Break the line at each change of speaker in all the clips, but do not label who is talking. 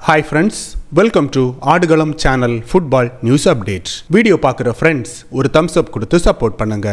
hi friends welcome to Aadukalam channel football news update video பார்க்குற friends ஒரு thumbs up கொடுத்து support பண்ணுங்க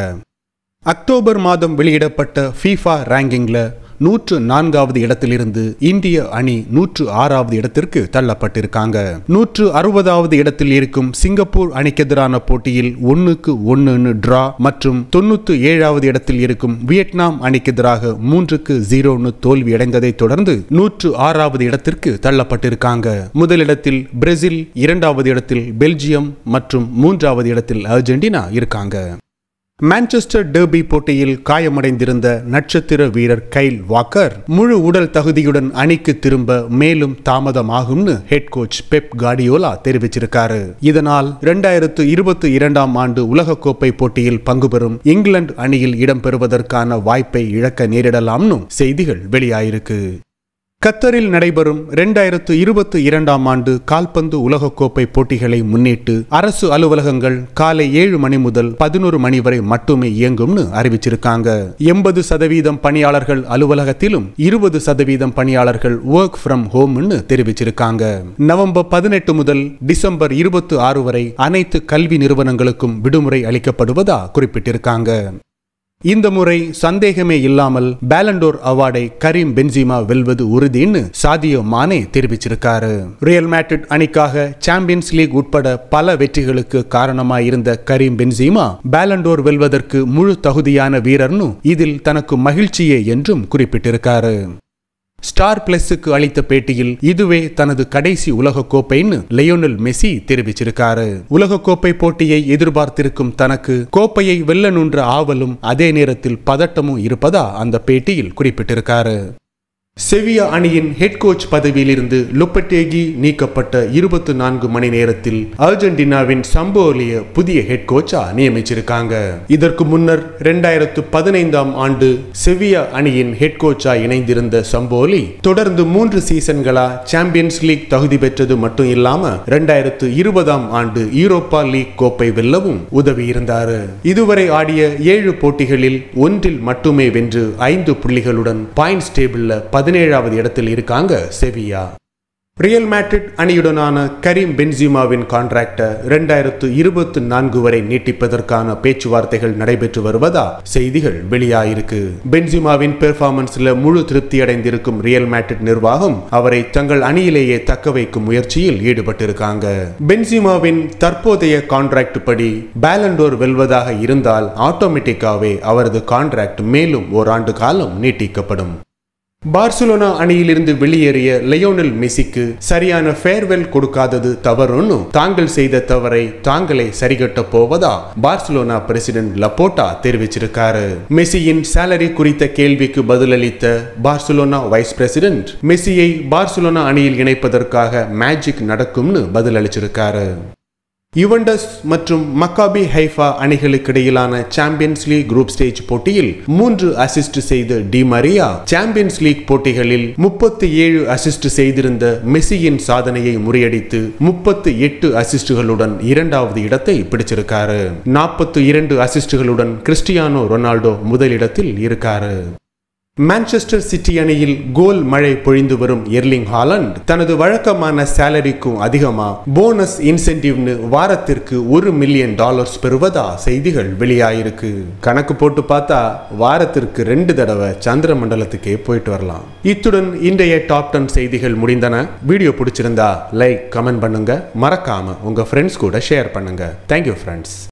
October மாதம் வெளியிடப்பட்ட ஃபீஃபா ரேங்கிங்கில் நூற்று நான்காவது இடத்திலிருந்து இந்திய அணி நூற்று ஆறாவது இடத்திற்கு தள்ளப்பட்டிருக்காங்க நூற்று அறுபதாவது இடத்தில் இருக்கும் சிங்கப்பூர் அணிக்கு எதிரான போட்டியில் ஒன்னுக்கு ஒன்னு டிரா மற்றும் தொண்ணூத்து ஏழாவது இடத்தில் இருக்கும் வியட்நாம் அணிக்கு எதிராக மூன்றுக்கு ஜீரோன்னு தோல்வி அடைந்ததை தொடர்ந்து நூற்று ஆறாவது இடத்திற்கு தள்ளப்பட்டிருக்காங்க முதலிடத்தில் பிரேசில் இரண்டாவது இடத்தில் பெல்ஜியம் மற்றும் மூன்றாவது இடத்தில் அர்ஜென்டினா இருக்காங்க மான்செஸ்டர் டெர்பி போட்டியில் காயமடைந்திருந்த நட்சத்திர வீரர் கைல் வாக்கர் முழு உடல் தகுதியுடன் அணிக்கு திரும்ப மேலும் தாமதமாகும்னு ஹெட் கோச் பெப் கார்டியோலா தெரிவிச்சிருக்காரு இதனால் இரண்டாயிரத்து இருபத்தி இரண்டாம் ஆண்டு உலகக்கோப்பை போட்டியில் பங்கு பெறும் இங்கிலாந்து அணியில் இடம்பெறுவதற்கான வாய்ப்பை இழக்க நேரிடலாம்னு செய்திகள் வெளியாயிருக்கு கத்தரில் நடைபெறும் இரண்டாயிரத்து இருபத்தி இரண்டாம் ஆண்டு கால்பந்து உலகக்கோப்பை போட்டிகளை முன்னிட்டு அரசு அலுவலகங்கள் காலை ஏழு மணி முதல் பதினோரு மணி வரை மட்டுமே இயங்கும்னு அறிவிச்சிருக்காங்க எண்பது சதவீதம் பணியாளர்கள் அலுவலகத்திலும் இருபது சதவீதம் பணியாளர்கள் ஒர்க் ஃப்ரம் ஹோம்னு தெரிவிச்சிருக்காங்க நவம்பர் பதினெட்டு முதல் டிசம்பர் இருபத்தி ஆறு வரை அனைத்து கல்வி நிறுவனங்களுக்கும் விடுமுறை அளிக்கப்படுவதா குறிப்பிட்டிருக்காங்க இந்த முறை சந்தேகமே இல்லாமல் பேலண்டோர் அவார்டை கரீம் பென்சிமா வெல்வது உறுதின்னு சாதியோ மானே தெரிவிச்சிருக்காரு ரியல் மேட்ரிட் அணிக்காக சாம்பியன்ஸ் லீக் உட்பட பல வெற்றிகளுக்கு காரணமாய் இருந்த கரீம் பென்சிமா பேலண்டோர் வெல்வதற்கு முழு தகுதியான வீரர்னு இதில் தனக்கு மகிழ்ச்சியே என்றும் குறிப்பிட்டிருக்காரு ஸ்டார் பிளஸுக்கு அளித்த பேட்டியில் இதுவே தனது கடைசி உலகக்கோப்பைன்னு லியோனல் மெஸ்ஸி தெரிவிச்சிருக்காரு உலகக்கோப்பை போட்டியை எதிர்பார்த்திருக்கும் தனக்கு கோப்பையை வெல்லணுன்ற ஆவலும் அதே நேரத்தில் பதட்டமும் இருப்பதா அந்த பேட்டியில் குறிப்பிட்டிருக்காரு செவியா அணியின் ஹெட் கோச் பதவியிலிருந்து லுப்பட்டேகி நீக்கப்பட்ட இருபத்தி நான்கு மணி நேரத்தில் அர்ஜென்டினாவின் சம்போலிய புதிய ஹெட் கோச்சா நியமிச்சிருக்காங்க இதற்கு முன்னர் இரண்டாயிரத்து பதினைந்தாம் ஆண்டு செவியா அணியின் ஹெட் கோச்சா இணைந்திருந்த சம்போலி தொடர்ந்து மூன்று சீசன்களா சாம்பியன்ஸ் லீக் தகுதி பெற்றது மட்டும் இல்லாம இரண்டாயிரத்து இருபதாம் ஆண்டு யூரோப்பா லீக் கோப்பை வெல்லவும் உதவி இருந்தாரு இதுவரை ஆடிய ஏழு போட்டிகளில் ஒன்றில் மட்டுமே வென்று ஐந்து புள்ளிகளுடன் பாயிண்ட்ஸ் டேபிள்ல பதினேழாவது இடத்தில் இருக்காங்க செவியா ரியல் மேட்ரிட் அணியுடனான கரீம் பென்சிமாவின் கான்ட்ராக்டை இரண்டாயிரத்து இருபத்தி நான்கு வரை நீட்டிப்பதற்கான பேச்சுவார்த்தைகள் நடைபெற்று வருவதா செய்திகள் வெளியாயிருக்கு பென்சிமாவின் பெர்ஃபார்மன்ஸ்ல முழு திருப்தி அடைந்திருக்கும் ரியல் மேட்ரிட் நிர்வாகம் அவரை தங்கள் அணியிலேயே தக்க வைக்கும் முயற்சியில் ஈடுபட்டிருக்காங்க பென்சிமாவின் தற்போதைய கான்ட்ராக்ட் படி பேலண்டோர் வெல்வதாக இருந்தால் ஆட்டோமேட்டிக்காவே அவரது கான்ட்ராக்ட் மேலும் ஓராண்டு காலம் நீட்டிக்கப்படும் பார்சிலோனா அணியிலிருந்து வெளியேறிய லியோனல் மெஸ்ஸிக்கு சரியான ஃபேர்வெல் கொடுக்காதது தவறுன்னு தாங்கள் செய்த தவறை தாங்களே சரிகட்ட போவதா பார்சிலோனா பிரசிடென்ட் லப்போட்டா தெரிவிச்சிருக்காரு மெஸ்ஸியின் சேலரி குறித்த கேள்விக்கு பதிலளித்த பார்சிலோனா வைஸ் பிரசிடென்ட் மெஸ்ஸியை பார்சிலோனா அணியில் இணைப்பதற்காக மேஜிக் நடக்கும்னு பதிலளிச்சிருக்காரு யுவண்டஸ் மற்றும் மக்காபி ஹைஃபா அணிகளுக்கு இடையிலான சாம்பியன்ஸ் லீக் குரூப் ஸ்டேஜ் போட்டியில் மூன்று அசிஸ்ட் செய்த டி மரியா சாம்பியன்ஸ் லீக் போட்டிகளில் முப்பத்தி ஏழு அசிஸ்ட் செய்திருந்த மெஸ்ஸியின் சாதனையை முறியடித்து முப்பத்தி எட்டு அசிஸ்டுகளுடன் இரண்டாவது இடத்தை பிடிச்சிருக்காரு நாற்பத்தி இரண்டு அசிஸ்டுகளுடன் கிறிஸ்டியானோ ரொனால்டோ முதலிடத்தில் இருக்காரு மான்செஸ்டர் சிட்டி அணியில் கோல் மழை பொழிந்து வரும் எர்லிங் ஹாலண்ட் தனது வழக்கமான சேலரிக்கும் அதிகமா போனஸ் இன்சென்டிவ்னு வாரத்திற்கு ஒரு மில்லியன் டாலர்ஸ் பெறுவதா செய்திகள் வெளியாயிருக்கு கணக்கு போட்டு பார்த்தா வாரத்திற்கு ரெண்டு தடவை சந்திர மண்டலத்துக்கே போயிட்டு வரலாம் இத்துடன் இன்றைய டாப் டென் செய்திகள் முடிந்தன வீடியோ பிடிச்சிருந்தா லைக் கமெண்ட் பண்ணுங்க மறக்காம உங்க ஃப்ரெண்ட்ஸ் கூட ஷேர் பண்ணுங்க தேங்க்யூ ஃப்ரெண்ட்ஸ்